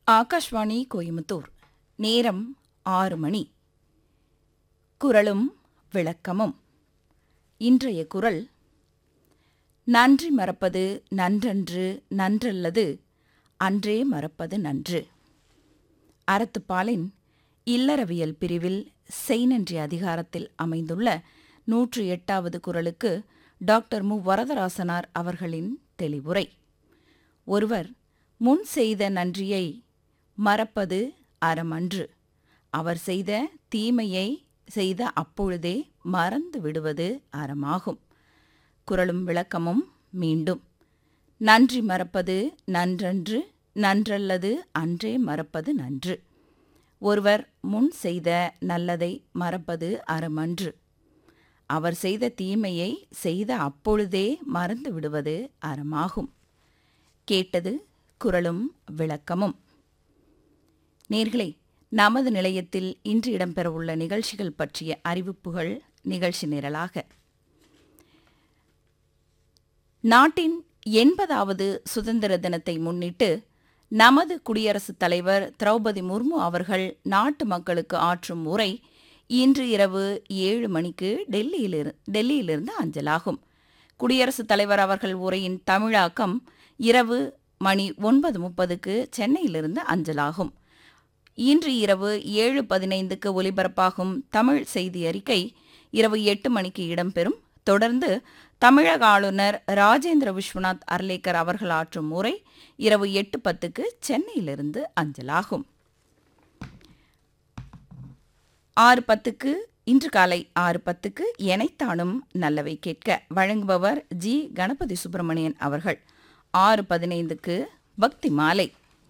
ஆகாஷ்வாணி கோயமுத்தூர் நேரம் ஆறு மணி குரலும் விளக்கமும் இன்றைய குரல் நன்றி மறப்பது நன்றன்று நன்றல்லது அன்றே மறப்பது நன்று அறத்துப்பாலின் இல்லறவியல் பிரிவில் செய்நன்றி அதிகாரத்தில் அமைந்துள்ள நூற்று எட்டாவது குரலுக்கு டாக்டர் மு வரதராசனார் அவர்களின் தெளிவுரை ஒருவர் முன் செய்த நன்றியை மறப்பது அறமன்று அவர் செய்த தீமையை செய்த அப்பொழுதே மறந்து விடுவது அறமாகும் குரலும் விளக்கமும் மீண்டும் நன்றி மறப்பது நன்றன்று நன்றல்லது அன்றே மறப்பது நன்று ஒருவர் முன் செய்த நல்லதை மறப்பது அறமன்று அவர் செய்த தீமையை செய்த அப்பொழுதே மறந்து விடுவது அறமாகும் கேட்டது குரலும் விளக்கமும் நேர்களே நமது நிலையத்தில் இன்று இடம்பெறவுள்ள நிகழ்ச்சிகள் பற்றிய அறிவிப்புகள் நிகழ்ச்சி நிரலாக நாட்டின் எண்பதாவது சுதந்திர தினத்தை முன்னிட்டு நமது குடியரசுத் தலைவர் திரௌபதி முர்மு அவர்கள் நாட்டு மக்களுக்கு ஆற்றும் உரை இன்று இரவு ஏழு மணிக்கு டெல்லியிலிரு டெல்லியிலிருந்து அஞ்சலாகும் குடியரசுத் தலைவர் அவர்கள் உரையின் தமிழாக்கம் இரவு மணி ஒன்பது முப்பதுக்கு சென்னையிலிருந்து அஞ்சலாகும் இன்று இரவு ஏழு பதினைந்துக்கு ஒலிபரப்பாகும் தமிழ் செய்தி அறிக்கை இரவு எட்டு மணிக்கு இடம்பெறும் தொடர்ந்து தமிழக ஆளுநர் ராஜேந்திர விஸ்வநாத் அர்லேக்கர் அவர்கள் ஆற்றும் உரை இரவு எட்டு பத்துக்கு சென்னையிலிருந்து அஞ்சலாகும் ஆறு பத்துக்கு இன்று காலை ஆறு பத்துக்கு எனைத்தானும் நல்லவை கேட்க வழங்குபவர் ஜி கணபதி சுப்பிரமணியன் அவர்கள் ஆறு பதினைந்துக்கு பக்தி மாலை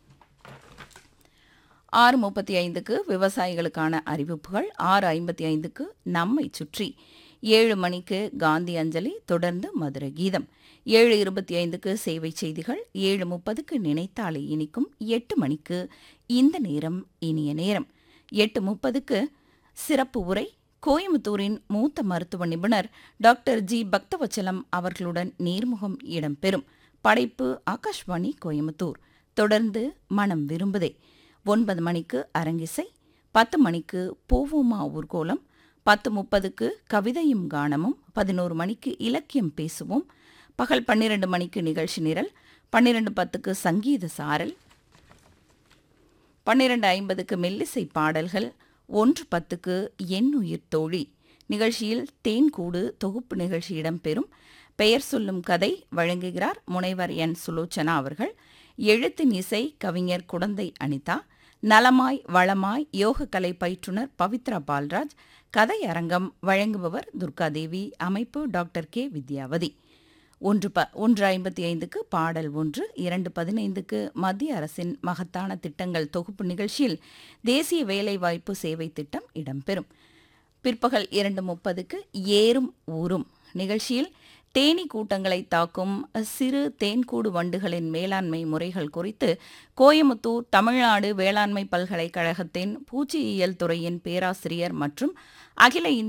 ஆறு முப்பத்தி ஐந்துக்கு விவசாயிகளுக்கான அறிவிப்புகள் ஆறு ஐம்பத்தி ஐந்துக்கு நம்மை சுற்றி ஏழு மணிக்கு காந்தி அஞ்சலி தொடர்ந்து மதுர கீதம் ஏழு இருபத்தி ஐந்துக்கு சேவை செய்திகள் ஏழு முப்பதுக்கு நினைத்தாலே இனிக்கும் எட்டு மணிக்கு இந்த நேரம் இனிய நேரம் எட்டு முப்பதுக்கு சிறப்பு உரை கோயம்புத்தூரின் மூத்த மருத்துவ நிபுணர் டாக்டர் ஜி பக்தவச்சலம் அவர்களுடன் நேர்முகம் இடம்பெறும் படைப்பு ஆகாஷ்வாணி கோயம்புத்தூர் தொடர்ந்து மனம் விரும்புதே ஒன்பது மணிக்கு அரங்கிசை பத்து மணிக்கு போவோமா ஊர்கோலம் பத்து முப்பதுக்கு கவிதையும் கானமும் பதினோரு மணிக்கு இலக்கியம் பேசுவோம் பகல் பன்னிரண்டு மணிக்கு நிகழ்ச்சி நிரல் பன்னிரண்டு பத்துக்கு சங்கீத சாரல் பன்னிரண்டு ஐம்பதுக்கு மெல்லிசை பாடல்கள் ஒன்று பத்துக்கு என் உயிர் தோழி நிகழ்ச்சியில் தேன்கூடு தொகுப்பு நிகழ்ச்சி இடம்பெறும் பெயர் சொல்லும் கதை வழங்குகிறார் முனைவர் என் சுலோச்சனா அவர்கள் எழுத்தின் இசை கவிஞர் குடந்தை அனிதா நலமாய் வளமாய் யோகக்கலை பயிற்றுனர் பவித்ரா பால்ராஜ் கதை அரங்கம் வழங்குபவர் துர்காதேவி அமைப்பு டாக்டர் கே வித்யாவதி ஒன்று ப ஒன்று ஐம்பத்தி ஐந்துக்கு பாடல் ஒன்று இரண்டு பதினைந்துக்கு மத்திய அரசின் மகத்தான திட்டங்கள் தொகுப்பு நிகழ்ச்சியில் தேசிய வேலைவாய்ப்பு சேவை திட்டம் இடம்பெறும் பிற்பகல் இரண்டு முப்பதுக்கு ஏறும் ஊரும் நிகழ்ச்சியில் தேனி கூட்டங்களை தாக்கும் சிறு தேன்கூடு வண்டுகளின் மேலாண்மை முறைகள் குறித்து கோயமுத்தூர் தமிழ்நாடு வேளாண்மை பல்கலைக்கழகத்தின் பூச்சியியல் துறையின் பேராசிரியர் மற்றும் அகில